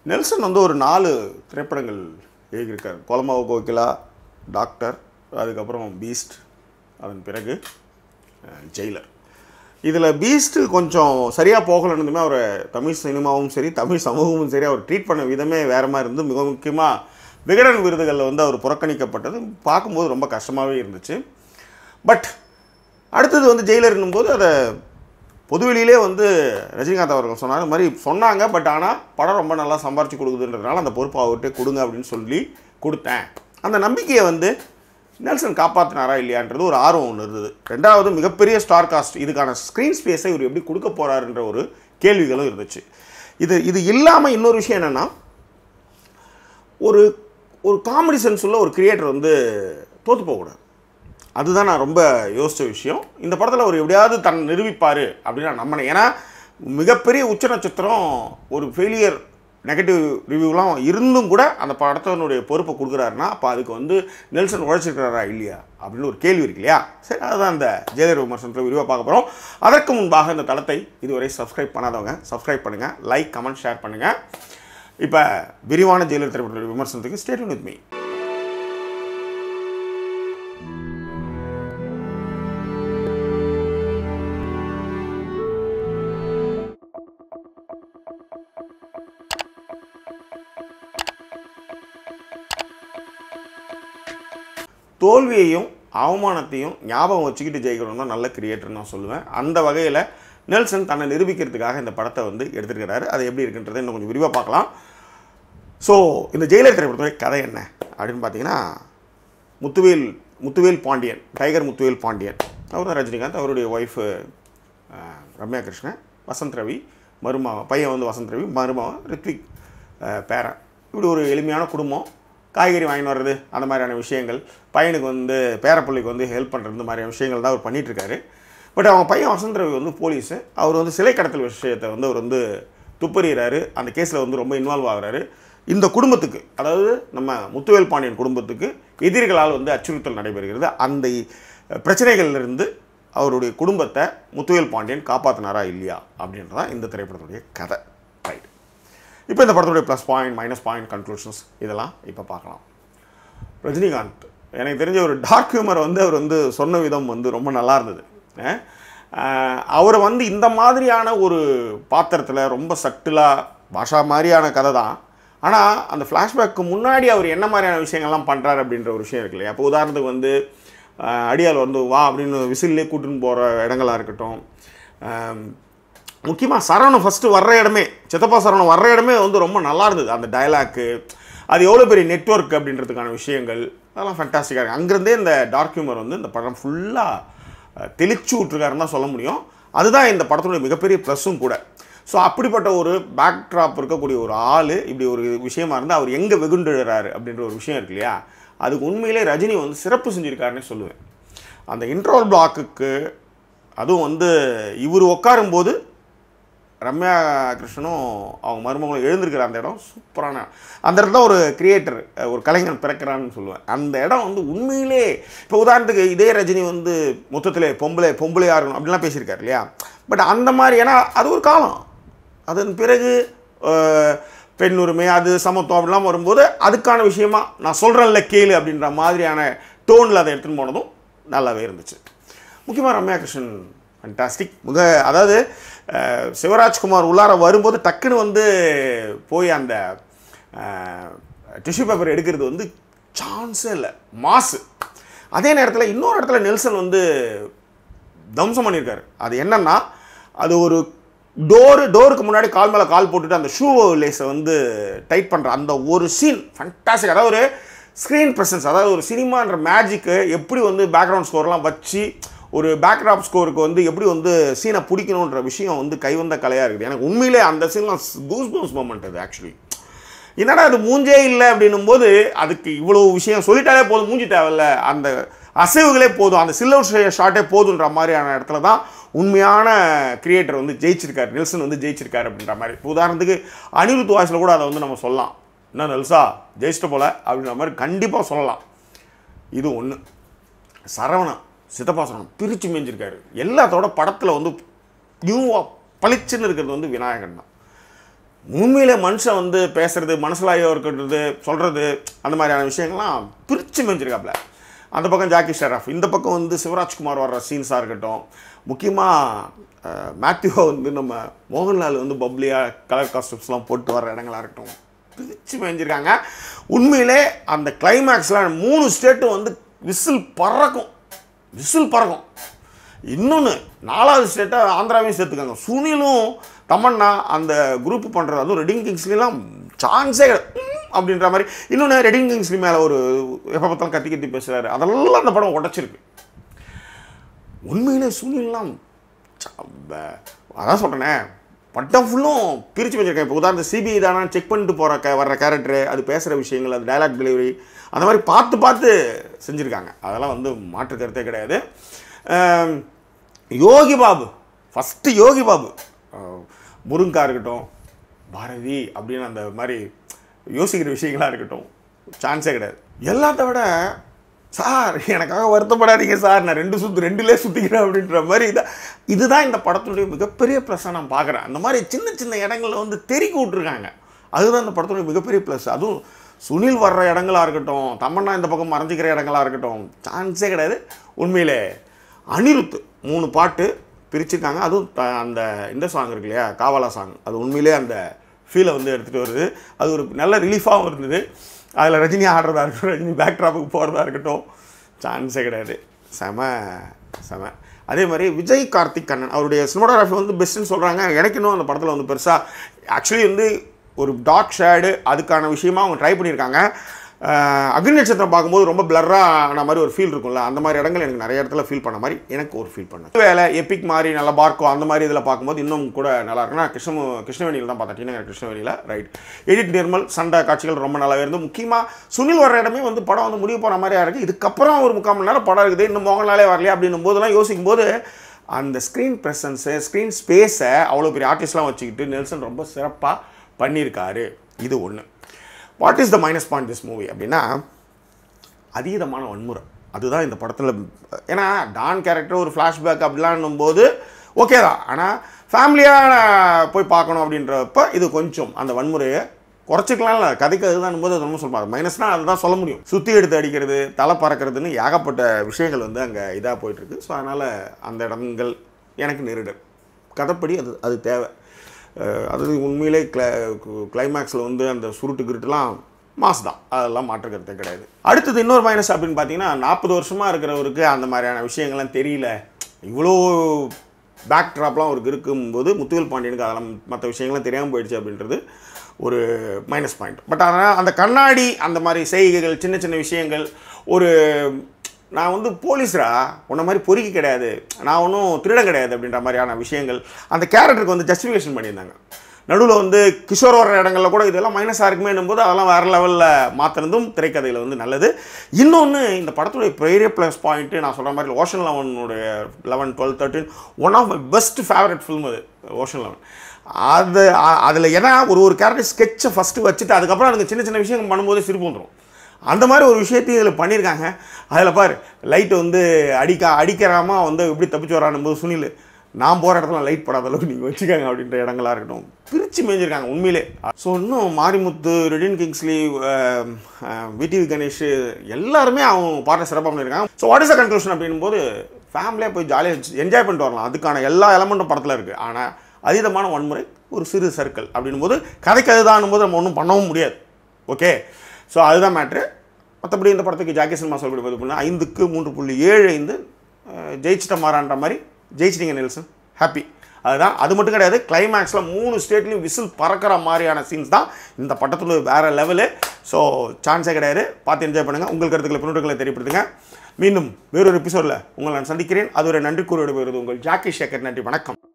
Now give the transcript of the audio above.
Nelson வந்து ஒரு நாலு திரைப்படங்கள் எழுதியிருக்கார் கொலமாவ கோகிலா டாக்டர் அதுக்கப்புறம் பீஸ்ட் அதன் பிறகு அஹ், ஜெயிலர் இதில் பீஸ்ட்டு கொஞ்சம் சரியாக போகலன்னுமே அவர் தமிழ் சினிமாவும் சரி தமிழ் சமூகமும் சரி அவர் ட்ரீட் பண்ண விதமே வேறு மாதிரி இருந்து மிக முக்கியமாக விகடன் விருதுகளில் வந்து அவர் புறக்கணிக்கப்பட்டது பார்க்கும்போது ரொம்ப கஷ்டமாகவே இருந்துச்சு பட் அடுத்தது வந்து ஜெயிலர் போது அதை பொதுவெளியிலே வந்து ரஜினிகாந்த் அவர்கள் சொன்னார் இந்த மாதிரி சொன்னாங்க பட் ஆனால் படம் ரொம்ப நல்லா சம்பாரிச்சு கொடுக்குதுன்றதுனால அந்த பொறுப்பை அவர்கிட்ட கொடுங்க அப்படின்னு சொல்லி கொடுத்தேன் அந்த நம்பிக்கையை வந்து நெல்சன் காப்பாற்றினாரா இல்லையான்றது ஒரு ஆர்வம் ஒன்று இருந்தது ரெண்டாவது மிகப்பெரிய ஸ்டார் காஸ்ட் இதுக்கான ஸ்க்ரீன் ஸ்பேஸை இவர் எப்படி கொடுக்க போகிறாருன்ற ஒரு கேள்விகளும் இருந்துச்சு இது இது இல்லாமல் இன்னொரு விஷயம் என்னென்னா ஒரு ஒரு காமெடி சென்ஸ் உள்ள ஒரு கிரியேட்டர் வந்து தோற்று போகக்கூடாது அதுதான் நான் ரொம்ப யோசித்த விஷயம் இந்த படத்தில் அவர் எப்படியாவது தன் நிரூபிப்பார் அப்படின்னு நான் நம்பினேன் ஏன்னா மிகப்பெரிய உச்ச நட்சத்திரம் ஒரு ஃபெயிலியர் நெகட்டிவ் ரிவ்யூலாம் இருந்தும் கூட அந்த படத்தினுடைய பொறுப்பை கொடுக்குறாருன்னா அப்போ அதுக்கு வந்து நெல்சன் உழைச்சிருக்கிறாரா இல்லையா அப்படின்னு ஒரு கேள்வி இருக்கு இல்லையா சரி அதுதான் இந்த ஜெயலலிதா விமர்சனத்தில் விரிவாக பார்க்க போகிறோம் அதற்கு முன்பாக இந்த தளத்தை இதுவரை சப்ஸ்கிரைப் பண்ணாதவங்க சப்ஸ்கிரைப் பண்ணுங்கள் லைக் கமெண்ட் ஷேர் பண்ணுங்கள் இப்போ விரிவான ஜெயலலிதா திரைப்பட விமர்சனத்துக்கு ஸ்டேட் வித் மீ தோல்வியையும் அவமானத்தையும் ஞாபகம் வச்சுக்கிட்டு ஜெயிக்கணும் தான் நல்ல கிரியேட்டர் நான் சொல்லுவேன் அந்த வகையில் நெல்சன் தன்னை நிரூபிக்கிறதுக்காக இந்த படத்தை வந்து எடுத்துருக்கிறாரு அது எப்படி இருக்குன்றதை இன்னும் கொஞ்சம் விரிவாக பார்க்கலாம் ஸோ இந்த ஜெயிலர் திரைப்படத்துடைய கதை என்ன அப்படின்னு பார்த்தீங்கன்னா முத்துவேல் முத்துவேல் பாண்டியன் டைகர் முத்துவேல் பாண்டியன் அவர் தான் ரஜினிகாந்த் அவருடைய ஒய்ஃபு ரம்யா கிருஷ்ணன் வசந்த் ரவி மருமாவன் பையன் வந்து வசந்த் ரவி மருமாவன் ரித்விக் அஹ், பேரன் இப்படி ஒரு எளிமையான குடும்பம் காய்கறி வாங்கிட்டு வர்றது அந்த மாதிரியான விஷயங்கள் பையனுக்கு வந்து பேரப்பிள்ளைக்கு வந்து ஹெல்ப் பண்ணுறது இந்த மாதிரியான விஷயங்கள் தான் அவர் பண்ணிட்டு இருக்காரு பட் அவங்க பையன் வசந்த் ரவி வந்து போலீஸு அவர் வந்து சிலை கடத்தல் விஷயத்தை வந்து அவர் வந்து துப்பறிகிறாரு அந்த கேஸில் வந்து ரொம்ப இன்வால்வ் ஆகுறாரு இந்த குடும்பத்துக்கு அதாவது நம்ம முத்துவேல் பாண்டியன் குடும்பத்துக்கு எதிரிகளால் வந்து அச்சுறுத்தல் நடைபெறுகிறது அந்த பிரச்சனைகள்லேருந்து அவருடைய குடும்பத்தை முத்துவேல் பாண்டியன் காப்பாற்றினாரா இல்லையா அப்படின்றதான் இந்த திரைப்படத்துடைய கதை ரைட் இப்போ இந்த படத்துடைய plus point minus point conclusions இதெல்லாம் இப்போ பார்க்கலாம் ரஜினிகாந்த் எனக்கு தெரிஞ்ச ஒரு டார்க் ஹியூமர் வந்து அவர் வந்து சொன்ன விதம் வந்து ரொம்ப நல்லா இருந்தது அஹ் அஹ் அவரை வந்து இந்த மாதிரியான ஒரு பாத்திரத்தில் ரொம்ப சட்டிலாக பாஷா மாதிரியான கதை தான் ஆனால் அந்த ஃப்ளாஷ்பேக்கு முன்னாடி அவர் என்ன மாதிரியான விஷயங்கள்லாம் பண்ணுறாரு அப்படின்ற ஒரு விஷயம் இருக்கு இல்லையா அப்போ உதாரணத்துக்கு வந்து அஹ் அடியால் வந்து வா அப்படின்னு விசில்லே கூட்டின்னு போகிற இடங்களா இருக்கட்டும் அஹ் முக்கியமாக சரவணன் ஃபஸ்ட்டு வர்ற இடமே சித்தப்பா சரவணன் வர்ற இடமே வந்து ரொம்ப நல்லா இருந்தது அந்த டயலாக்கு அது எவ்வளோ பெரிய நெட்வொர்க் அப்படின்றதுக்கான விஷயங்கள் அதெல்லாம் ஃபேண்டாஸ்டிக்காக இருக்குது அங்கேருந்தே இந்த டார்க் ஹியூமர் வந்து இந்த படம் ஃபுல்லாக தெளிச்சு விட்ருக்காருன்னு தான் சொல்ல முடியும் அதுதான் இந்த படத்தினுடைய மிகப்பெரிய ப்ளஸ்ஸும் கூட ஸோ அப்படிப்பட்ட ஒரு பேக் ட்ராப் இருக்கக்கூடிய ஒரு ஆள் இப்படி ஒரு விஷயமா இருந்தால் அவர் எங்கே வெகுண்டுறாரு அப்படின்ற ஒரு விஷயம் இருக்கு இல்லையா அதுக்கு உண்மையிலே ரஜினி வந்து சிறப்பு செஞ்சுருக்காருன்னே சொல்லுவேன் அந்த இன்ட்ரோல் பிளாக்குக்கு அதுவும் வந்து இவர் உட்காரும்போது ரம்யா கிருஷ்ணனும் அவங்க மருமகளும் எழுந்திருக்கிற அந்த இடம் சூப்பரான அந்த இடத்துல ஒரு கிரியேட்டர் ஒரு கலைஞன் பிறக்கிறான்னு சொல்லுவேன் அந்த இடம் வந்து உண்மையிலே இப்போ உதாரணத்துக்கு இதே ரஜினி வந்து மொத்தத்தில் பொம்பளை பொம்பளையாக இருக்கணும் அப்படிலாம் பேசியிருக்காரு இல்லையா பட் அந்த மாதிரி ஏன்னா அது ஒரு காலம் அதன் பிறகு அஹ், பெண் உரிமை அது சமத்துவம் அப்படிலாம் வரும்போது அதுக்கான விஷயமா நான் சொல்கிறேன்ல கேளு அப்படின்ற மாதிரியான டோனில் அதை எடுத்துன்னு போனதும் நல்லாவே இருந்துச்சு முக்கியமாக ரம்யா கிருஷ்ணன் ஃபண்டாஸ்டிக் மிக அதாவது அஹ், சிவராஜ்குமார் உள்ளார வரும்போது டக்குன்னு வந்து போய் அந்த டிஷ்யூ பேப்பர் எடுக்கிறது வந்து சான்ஸே இல்லை மாசு அதே நேரத்தில் இன்னொரு இடத்துல நெல்சன் வந்து தம்சம் பண்ணியிருக்காரு அது என்னன்னா அது ஒரு டோரு டோருக்கு முன்னாடி கால் மேலே கால் போட்டுட்டு அந்த ஷூ லேஸை வந்து டைட் பண்ணுற அந்த ஒரு சீன் ஃபண்டாஸ்டிக் அதாவது ஒரு ஸ்க்ரீன் ப்ரெசன்ஸ் அதாவது ஒரு சினிமான்ற மேஜிக்கு எப்படி வந்து பேக்ரவுண்ட் ஸ்கோர்லாம் வச்சு ஒரு பேக்ராப் ஸ்கோருக்கு வந்து எப்படி வந்து சீனை பிடிக்கணுன்ற விஷயம் வந்து கைவந்த கலையாக இருக்குது எனக்கு உண்மையிலே அந்த சீன்லாம் கூஸ் பம்ஸ் மூமெண்ட் அது ஆக்சுவலி என்னடா அது மூஞ்சே இல்லை அப்படின்னும் போது அதுக்கு இவ்வளோ விஷயம் சொல்லிட்டாலே போதும் மூஞ்சி தேவையில்ல அந்த அசைவுகளே போதும் அந்த சில்லர் ஷாட்டே போதுன்ற மாதிரியான இடத்துல தான் உண்மையான கிரியேட்டர் வந்து ஜெயிச்சிருக்காரு நெல்சன் வந்து ஜெயிச்சிருக்காரு அப்படின்ற மாதிரி இப்ப உதாரணத்துக்கு அனிருத் வாய்ஸில் கூட அதை வந்து நம்ம சொல்லலாம் என்ன நெல்சா ஜெயிச்சிட்ட போல அப்படின்ற மாதிரி கண்டிப்பாக சொல்லலாம் இது ஒன்று சரவணன் சித்தப்பா சரவணன் பிரித்து மேய்ஞ்சிருக்காரு எல்லாத்தோட படத்தில் வந்து நியூவாக பளிச்சுன்னு இருக்கிறது வந்து விநாயகன் தான் உண்மையிலே மனுஷன் வந்து பேசுறது மனசிலாயோ இருக்கிறது சொல்கிறது அந்த மாதிரியான விஷயங்கள்லாம் பிரித்து மேய்ஞ்சிருக்காப்புல அந்த பக்கம் ஜாக்கி ஷெராஃப் இந்த பக்கம் வந்து சிவராஜ்குமார் வர்ற சீன்ஸாக இருக்கட்டும் முக்கியமாக மேத்யூவை வந்து நம்ம மோகன்லால் வந்து பப்ளியாக கலர் காஸ்டியூம்ஸ்லாம் போட்டு வர இடங்களா இருக்கட்டும் பிரித்து மேய்ஞ்சிருக்காங்க உண்மையிலே அந்த கிளைமேக்ஸில் மூணு ஸ்டேட்டும் வந்து விசில் பறக்கும் விசில் பறக்கும் இன்னொன்று நாலாவது ஸ்டேட்டாக ஆந்திராவையும் சேர்த்துக்காங்க சுனிலும் தமன்னா அந்த குரூப் பண்ணுறது அதுவும் ரெடிங் கிங்ஸ்லாம் சான்ஸே அப்படின்ற மாதிரி இன்னொன்று ரெடிங் கிங்ஸ்லி மேலே ஒரு எப்போ பார்த்தாலும் கத்தி கத்தி பேசுகிறாரு அதெல்லாம் அந்த படம் உடச்சிருக்கு உண்மையிலே சுனில்லாம் ச- ப- அதான் சொல்கிறேனே பட்டம் ஃபுல்லும் பிரித்து வச்சிருக்கேன் இப்போ உதாரணம் சிபிஐ தானே செக் பண்ணிட்டு போகிற க வர்ற கேரக்டரு அது பேசுகிற விஷயங்கள் அது டயலாக் டெலிவரி அந்த மாதிரி பார்த்து பார்த்து செஞ்சுருக்காங்க அதெல்லாம் வந்து மாற்று கருத்தே கிடையாது ஆம், யோகி பாபு ஃபஸ்ட்டு யோகி பாபு அஹ், முருங்கா இருக்கட்டும் பாரதி அப்படின்னு அந்த மாதிரி யோசிக்கிற விஷயங்களா இருக்கட்டும் சான்ஸே கிடையாது எல்லாத்த விட சார் எனக்காக வருத்தப்படாதீங்க சார் நான் ரெண்டு சுற்று ரெண்டுலே சுற்றிக்கிறேன் அப்படின்ற மாதிரி இதான் இதுதான் இந்த படத்துடைய மிகப்பெரிய ப்ளஸ்ஸாக நான் பார்க்குறேன் அந்த மாதிரி சின்ன சின்ன இடங்களில் வந்து தெறிக்க விட்ருக்காங்க அதுதான் இந்த படத்துடைய மிகப்பெரிய ப்ளஸ் அதுவும் சுனில் வர்ற இடங்களா இருக்கட்டும் தமன்னா இந்த பக்கம் மறைஞ்சிக்கிற இடங்களா இருக்கட்டும் சான்ஸே கிடையாது உண்மையிலே அனிருத் மூணு பாட்டு பிரிச்சிருக்காங்க அதுவும் த- அந்த இந்த சாங் இருக்கு இல்லையா காவாலா சாங் அது உண்மையிலே அந்த ஃபீலை வந்து எடுத்துகிட்டு வருது அது ஒரு நல்ல ரிலீஃபாகவும் இருந்தது அதில் ரஜினி ஆடுறதா இருக்கட்டும் ரஜினி பேக் ட்ராப்புக்கு போகிறதா இருக்கட்டும் சான்ஸே கிடையாது செம செம அதே மாதிரி விஜய் கார்த்திக் கண்ணன் அவருடைய சினிமாட்டோகிராஃபி வந்து பெஸ்ட்டுன்னு சொல்கிறாங்க எனக்கு இன்னும் அந்த படத்தில் வந்து பெருசாக ஆக்சுவலி வந்து ஒரு டார்க் ஷேடு அதுக்கான விஷயமா அவங்க ட்ரை பண்ணியிருக்காங்க அஹ் அக்னி நட்சத்திரம் பார்க்கும்போது ரொம்ப பிளர்ராக ஆன மாதிரி ஒரு ஃபீல் இருக்கும்ல அந்த மாதிரி இடங்கள் எனக்கு நிறைய இடத்துல ஃபீல் பண்ண மாதிரி எனக்கு ஒரு ஃபீல் பண்ணேன் வேலை எபிக் மாதிரி நல்லா பார்க்கோ அந்த மாதிரி இதில் பார்க்கும்போது இன்னும் கூட நல்லா இருக்குன்னா கிருஷ்ண கிருஷ்ணவேணியில் தான் பார்த்தேன் டிநகர் கிருஷ்ணவேணியில் ரைட் எடிட் நிர்மல் சண்டை காட்சிகள் ரொம்ப நல்லாவே இருந்து முக்கியமாக சுனில் வர்ற இடமே வந்து படம் வந்து முடிவு போகிற மாதிரியா இருக்குது இதுக்கப்புறம் ஒரு முக்கால் மணி நேரம் படம் இருக்குது இன்னும் மோகன்லாலே வரலையா அப்படின்னும் போதெல்லாம் யோசிக்கும் போது அந்த ஸ்க்ரீன் ப்ரெசன்ஸு ஸ்க்ரீன் ஸ்பேஸை அவ்வளோ பெரிய ஆர்டிஸ்ட்லாம் வச்சுக்கிட்டு நெல்சன் ரொம்ப சிறப்பாக பண்ணியிருக்காரு இது ஒன்று what is the minus point this movie அப்படின்னா அதீதமான வன்முறை அதுதான் இந்த படத்தில் ஏன்னா டான் கேரக்டர் ஒரு ஃப்ளாஷ்பேக் அப்படிலாம் போது ஓகே தான் ஆனால் ஃபேமிலியாக போய் பார்க்கணும் அப்படின்றப்ப இது கொஞ்சம் அந்த வன்முறையை குறைச்சிக்கலாம்ல கதைக்கு அதுதான் போது அது ரொம்ப சொல்லுவாங்க மைனஸ்னால் அதுதான் சொல்ல முடியும் சுற்றி எடுத்து அடிக்கிறது தலை பறக்கிறதுன்னு ஏகப்பட்ட விஷயங்கள் வந்து அங்கே இதாக போயிட்டுருக்கு ஸோ அதனால் அந்த இடங்கள் எனக்கு நெருடல் கதைப்படி அது அது தேவை அஹ் அது உண்மையிலே கிளை கிளைமேக்ஸில் வந்து அந்த சுருட்டு கிருட்டுலாம் மாஸ் தான் அதெல்லாம் மாற்றுக்கிறதே கிடையாது அடுத்தது இன்னொரு மைனஸ் அப்படின்னு பார்த்தீங்கன்னா நாற்பது வருஷமாக இருக்கிறவருக்கு அந்த மாதிரியான விஷயங்கள்லாம் தெரியல இவ்வளோ பேக் ட்ராப்லாம் அவருக்கு இருக்கும்போது முத்துவேல் பாண்டியனுக்கு அதெல்லாம் மற்ற விஷயங்கள்லாம் தெரியாமல் போயிடுச்சு அப்படின்றது ஒரு மைனஸ் பாயிண்ட் பட் ஆனால் அந்த கண்ணாடி அந்த மாதிரி செய்கைகள் சின்ன சின்ன விஷயங்கள் ஒரு நான் வந்து போலீஸ்ரா உன்ன மாதிரி பொறுக்கி கிடையாது நான் ஒன்றும் திருடன் கிடையாது அப்படின்ற மாதிரியான விஷயங்கள் அந்த கேரக்டருக்கு வந்து ஜஸ்டிஃபிகேஷன் பண்ணியிருந்தாங்க நடுவில் வந்து கிஷோர் வர இடங்கள்ல கூட இதெல்லாம் மைனஸாக இருக்குமே போது அதெல்லாம் வேறு லெவலில் மாற்றினதும் திரைக்கதையில் வந்து நல்லது இன்னொன்று இந்த படத்துடைய பெரிய ப்ளஸ் பாயிண்ட்டு நான் சொல்கிற மாதிரி ஓஷன் லெவனுடைய Eleven Twelve Thirteen one of my best favourite film அது ஓஷன் லெவன் அது அதில் ஏன்னா ஒரு ஒரு கேரக்டர் ஸ்கெட்சை ஃபஸ்ட்டு வச்சுட்டு அதுக்கப்புறம் அதுக்கு சின்ன சின்ன விஷயங்கள் பண்ணும்போது சிரிப்பு வந்துடும் அந்த மாதிரி ஒரு விஷயத்தையும் இதில் பண்ணியிருக்காங்க அதில் பாரு லைட்டை வந்து அடிக்க அடிக்கிறாம வந்து எப்படி தப்பிச்சு வரானும் போது சுனில் நான் போகிற இடத்துல லைட் படாத அளவுக்கு நீங்கள் வச்சுக்காங்க அப்படின்ற இடங்களா இருக்கட்டும் பிரித்து மேய்ஞ்சிருக்காங்க உண்மையிலே ஸோ இன்னும் மாரிமுத்து ரெடின் கிங்ஸ்லி விடிவி கணேஷ் எல்லாருமே அவங்க பாட்டை சிறப்பாக பண்ணியிருக்காங்க so what is the conclusion அப்படின்னும் போது ஃபேமிலியாக போய் ஜாலியாக என்ஜாய் பண்ணிட்டு வரலாம் அதுக்கான எல்லா எலமெண்ட்டும் படத்தில் இருக்குது ஆனால் அதீதமான வன்முறை ஒரு சிறு சர்க்கிள் அப்படின்னும் போது கதைக்கு அதுதான் போது நம்ம ஒன்றும் பண்ணவும் முடியாது ஓகே ஸோ அதுதான் மேட்ரு மற்றபடி இந்த படத்துக்கு ஜாக்கி சினிமா சொல்லக்கூடிய பதிவு ஐந்துக்கு மூன்று புள்ளி ஏழு ஐந்து அஹ், ஜெயிச்சிட்ட மாறான்ற மாதிரி ஜெயிச்சிட்டிங்க நெல்சன் ஹாப்பி அதுதான் அது மட்டும் கிடையாது கிளைமேக்ஸில் மூணு ஸ்டேட்லையும் விசில் பறக்கிற மாதிரியான சீன்ஸ் தான் இந்த படத்தில் வேறு லெவலு ஸோ சான்ஸே கிடையாது பார்த்து என்ஜாய் பண்ணுங்கள் உங்கள் கருத்துக்களை பின்னோட்டுகளை தெரியப்படுத்துங்க மீண்டும் வேறொரு எபிசோடில் உங்களை நான் சந்திக்கிறேன் அது ஒரு நன்றி கூறியோடு வருது உங்கள் ஜாக்கி சேகர் நன்றி வணக்கம்